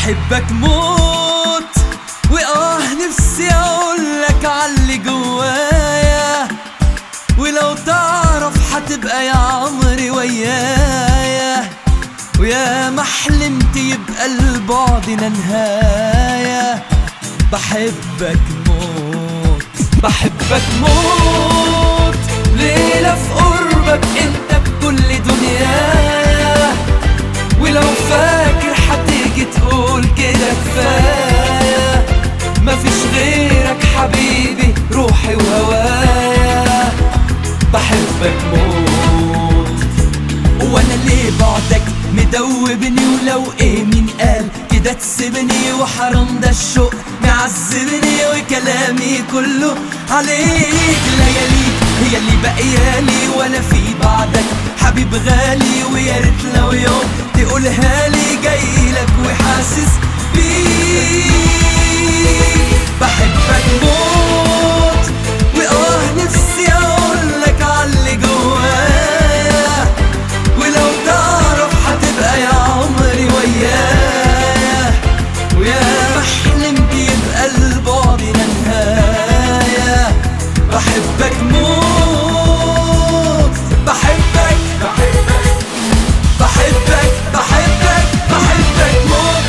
بحبك موت وآه نفسي أقولك عاللي جوايا ولو تعرف حتبقى يا عمري ويايا ويا ما حلمت يبقى البعدنا نهاية بحبك موت بحبك موت ليلة في قربك انت بكل دنيايا ولو فاكر حتيجي تقول كده كفاية مفيش غيرك حبيبي روحي وهوايا بحبك موت وانا ليه بعدك مدوبني ولو ايه مين قال كده تسيبني وحرام ده الشوق معذبني وكلامي كله عليك لياليك هي اللي باقيالي ولا في بعدك حبيب غالي ويا ريت لو يوم تقولها لي جايلك وحاسس بيك بحبك موت واه نفسي اقولك عاللي جوايا ولو تعرف حتبقى يا عمري ويايا ويا ما حلمت يبقى البعد لا نهاية بحبك موت بحبك بحبك بحبك بحبك بحبك موت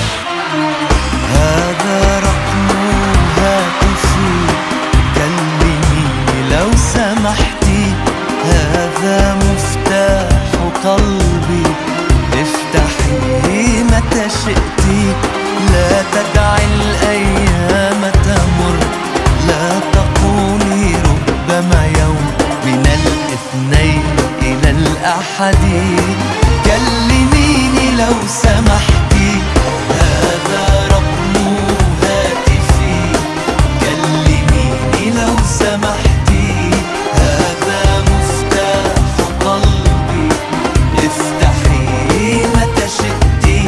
هذا رقم هاتفي كلميني لو سمحتي هذا مفتاح قلبي افتحي متى شئتي لا تدعي الأيام تمر لا تقولي ربما يوم من الاثنين إلى الأحد كلميني لو سمحتي هذا رقم هاتفي كلميني لو سمحتي هذا مفتاح قلبي افتحي متى شئتي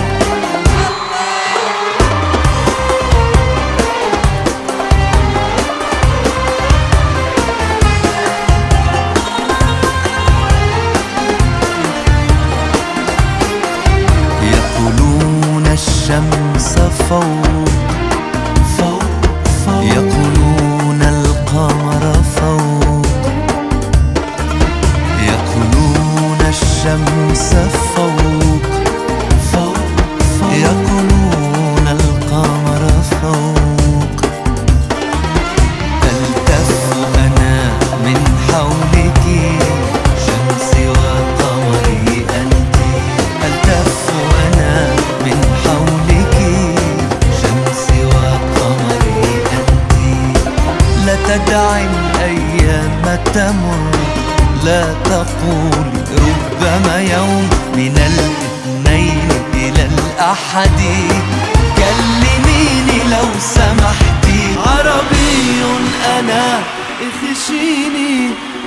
يقولون الشمس فوق فوق فوق يقولون القمر فوق يقولون الشمس فوق فوق فوق يقولون القمر فوق ألتف أنا من حولك شمسي وقمري أنت ألتف أنا من حولك شمسي وقمري أنت لا تدعي الأيام تمر لا تقولي ربما يوم من الاثنين إلى الأحد كلميني لو سمحتي عربي أنا اخشيني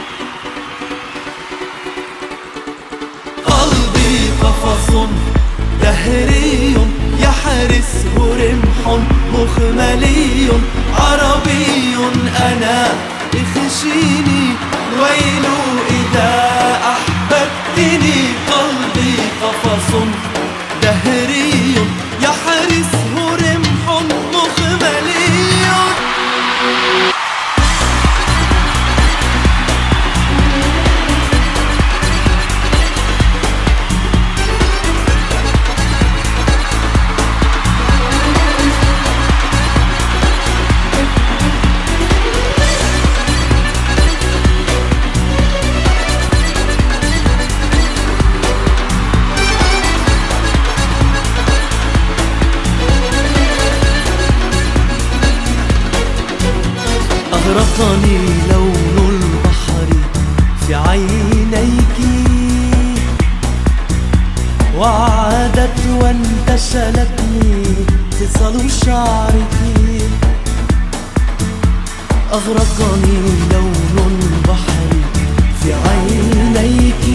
قلبي قفص دهري يحرسه رمح مخملي عربي أنا اخشيني ويل إذا أحببتني قلبي قفص دهري يحرسه رمح مخملي أغرقني لون البحر في عينيك وعادت وانتشلتني فصل شعرك أغرقني لون البحر في عينيك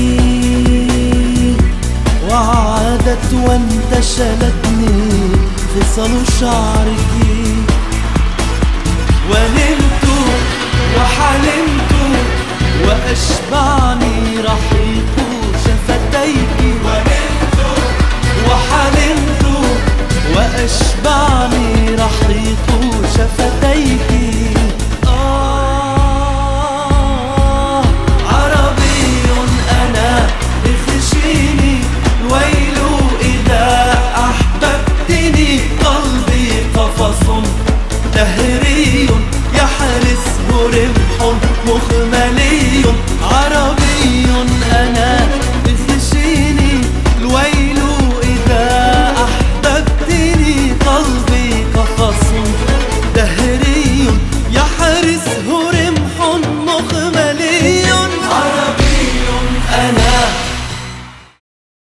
وعادت وانتشلتني فصل شعرك ونمت وحلمت وأشبعني رحيق شفتيك ونمت وحلمت اشبع